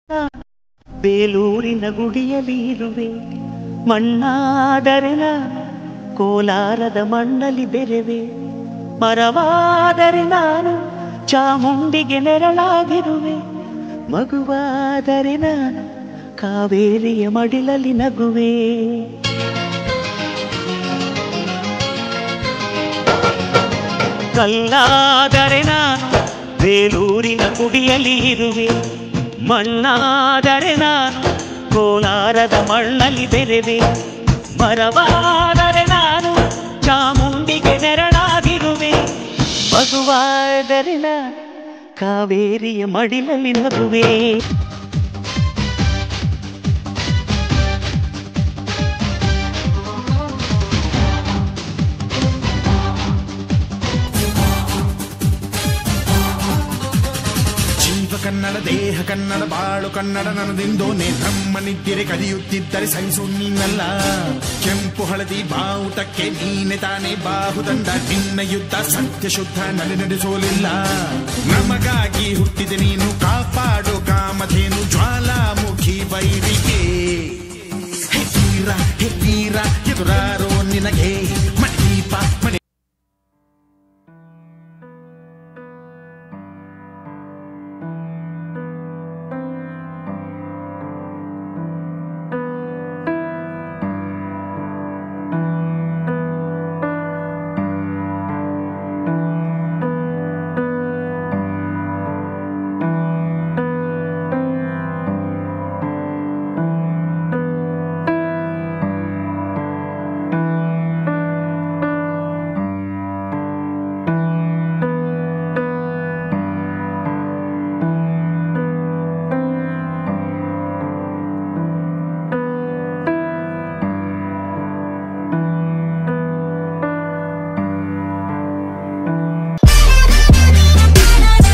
ಬೇಲೂರಿನ ಗುಡಿಯಲ್ಲಿ ಇರುವೆ ಮಣ್ಣಾದರೆ ನಾನು ಕೋಲಾರದ ಮಣ್ಣಲ್ಲಿ ಬೆರೆವೆ ಮರವಾದರೆ ನಾನು ಚಾಮುಂಡಿಗೆ ನೆರಳಾಗಿರುವೆ ಮಗುವಾದರೆ ನಾನು ಕಾವೇರಿಯ ಮಡಿಲಲ್ಲಿ ನಗುವೆ ಕಲ್ಲಾದರೆ ನಾನು ಬೇಲೂರಿನ ಗುಡಿಯಲ್ಲಿ ಇರುವೆ ಮಣ್ಣಾದರೆ ನಾನು ಕೋಲಾರದ ಮಣ್ಣಲ್ಲಿ ಬೆರೆವೆ ಮರವಾದರೆ ನಾನು ಚಾಮುಂಡಿಗೆ ನೆರಳಾಗಿರುವೆ ಮಗುವಾದರೆ ನಾನು ಕಾವೇರಿಯ ಮಡಿಲಲ್ಲಿ ನಗುವೆ ಜೀವ ಕನ್ನಡ ದೇಹ ಕನ್ನಡ ಬಾಳು ಕನ್ನಡ ನನ್ನದಿಂದೋನೆ ಬ್ರಹ್ಮನಿದ್ದಿರೆ ಕಲಿಯುತ್ತಿದ್ದರೆ ಸಹಿಸು ನೀನಲ್ಲ ಕೆಂಪು ಹಳದಿ ಬಾವುಟಕ್ಕೆ ನೀನೆ ತಾನೇ ಬಾಹುದಂಡ ನಿನ್ನ ಯುದ್ಧ ಸತ್ಯ ಶುದ್ಧ ನಡೆ ನಡೆಸೋಲಿಲ್ಲ ನಮಗಾಗಿ ಹುಟ್ಟಿದೆ ನೀನು ಕಾಪಾಡು